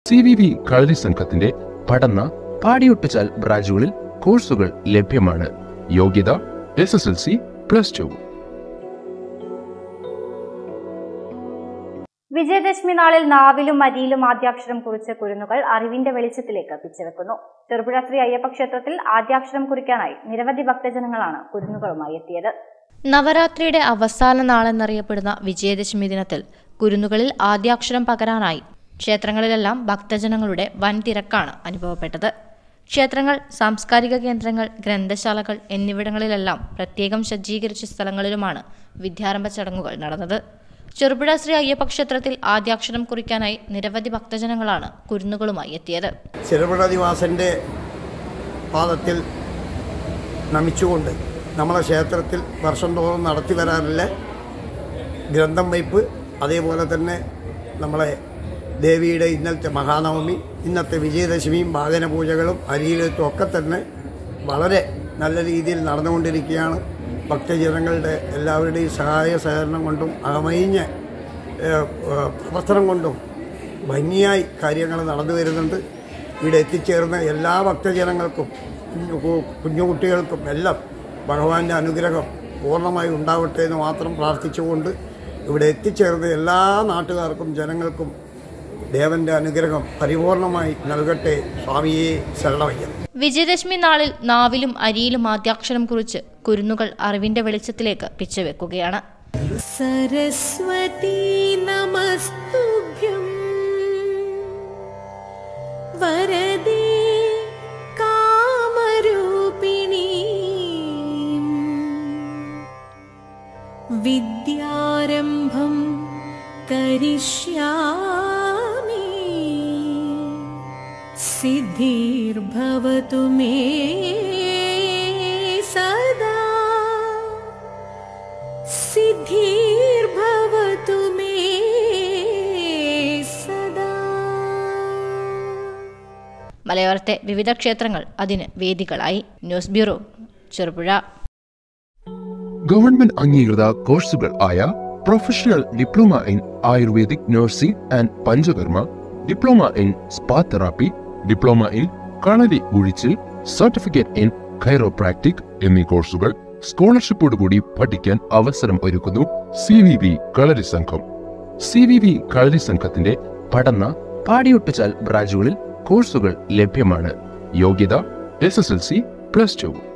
C V V കളരി സംഘത്തിന്റെ പഠന പാടിയൊട്ടിച്ചാൽ ബ്രാഞ്ചുകളിൽ കോഴ്സുകൾ ലഭ്യമാണ് യോഗ്യത S S L C plus two Vijayadashami നാളിൽ നാവിലും അരിയിലും ആദ്യാക്ഷരം കുറിച്ച കുരുന്നുകൾ അറിവിന്റെ വെളിച്ചത്തിലേക്ക് പിച്ചവെക്കുന്നു ചെറുപുഴ ശ്രീ അയ്യപ്പ ക്ഷേത്രത്തിൽ ആദ്യാക്ഷരം കുറിക്കാനായി നിരവധി ഭക്തജനങ്ങളാണ് കുരുന്നുകളുമായി എത്തിയത് നവരാത്രിയുടെ അവസാന നാളെന്നറിയപ്പെടുന്ന വിജയദശമി ദിനത്തിൽ കുരുന്നുകളിൽ ആദ്യാക്ഷരം പകരാനായി ക്ഷേത്രങ്ങളിലെല്ലാം ഭക്തജനങ്ങളുടെ വൻ തിരക്കാണ് അനുഭവപ്പെട്ടത് ക്ഷേത്രങ്ങൾ സാംസ്കാരിക കേന്ദ്രങ്ങൾ ഗ്രന്ഥശാലകൾ എന്നിവിടങ്ങളിലെല്ലാം പ്രത്യേകം സജ്ജീകരിച്ച സ്ഥലങ്ങളിലുമാണ് വിദ്യാരംഭ ചടങ്ങുകൾ നടന്നത് ചെറുപുഴ ശ്രീ അയ്യപ്പ ക്ഷേത്രത്തിൽ ആദ്യാക്ഷരം കുറിക്കാനായി നിരവധി ഭക്തജനങ്ങളാണ് കുരുന്നുകളുമായി എത്തിയത് ചെറുപുഴാദിവാസൻ്റെ പാദത്തിൽ നമിച്ചുകൊണ്ട് നമ്മളെ ക്ഷേത്രത്തിൽ വർഷം തോറും നടത്തി വരാറില്ല ഗ്രന്ഥം വയ്പ് അതേപോലെ തന്നെ നമ്മളെ ദേവിയുടെ ഇന്നലത്തെ മഹാനവമി ഇന്നത്തെ വിജയദശമിയും വാഹന പൂജകളും അരിയിലെത്തും ഒക്കെ തന്നെ വളരെ നല്ല രീതിയിൽ നടന്നുകൊണ്ടിരിക്കുകയാണ് ഭക്തജനങ്ങളുടെ എല്ലാവരുടെയും സഹായ സഹകരണം കൊണ്ടും അകമയിഞ്ഞ ഏഹ്, ഏഹ്, പ്രവർത്തനം കൊണ്ടും ഭംഗിയായി കാര്യങ്ങൾ നടന്നു വരുന്നുണ്ട് ഇവിടെ എത്തിച്ചേർന്ന എല്ലാ ഭക്തജനങ്ങൾക്കും കുഞ്ഞു കു- കുഞ്ഞുകുട്ടികൾക്കും എല്ലാം ഭഗവാന്റെ അനുഗ്രഹം പൂർണ്ണമായി ഉണ്ടാവട്ടെ എന്ന് മാത്രം പ്രാർത്ഥിച്ചുകൊണ്ട് ഇവിടെ എത്തിച്ചേർന്ന എല്ലാ നാട്ടുകാർക്കും ജനങ്ങൾക്കും ദേവന്റെ അനുഗ്രഹം പരിപൂർണമായി നൽകട്ടെ സ്വാമിയെ ശരണമയ്യം വിജയദശമി നാളിൽ നാവിലും അരിയിലും ആദ്യാക്ഷരം കുറിച്ച് കുരുന്നുകൾ അറിവിന്റെ വെളിച്ചത്തിലേക്ക് പിച്ചവെക്കുകയാണ് सरस्वती नमस्तुभ्यं वरदे कामरूपिणी विद्यारम्भं करिष्यामि सिद्धिर्भवतु मे सदा सिद्धिर्भवतु मे सदा മലയോരത്തെ വിവിധ ക്ഷേത്രങ്ങൾ അതിന് വേദികളായി ന്യൂസ് ബ്യൂറോ ചെറുപുഴ ഗവൺമെന്റ് അംഗീകൃത കോഴ്സുകൾ ആയ professional diploma in ayurvedic nursing and panchakarma diploma in spa therapy diploma in kalari uzhichil certificate in chiropractic എന്നീ കോഴ്സുകൾ സ്കോളർഷിപ്പോടുകൂടി പഠിക്കാൻ അവസരം ഒരുക്കുന്നു സി വി വി കളരി സംഘം സി വി വി കളരി സംഘത്തിന്റെ പഠന പാടിയൊട്ടിച്ചാൽ ബ്രാഞ്ചുകളിൽ കോഴ്സുകൾ ലഭ്യമാണ് യോഗ്യത S S L C plus to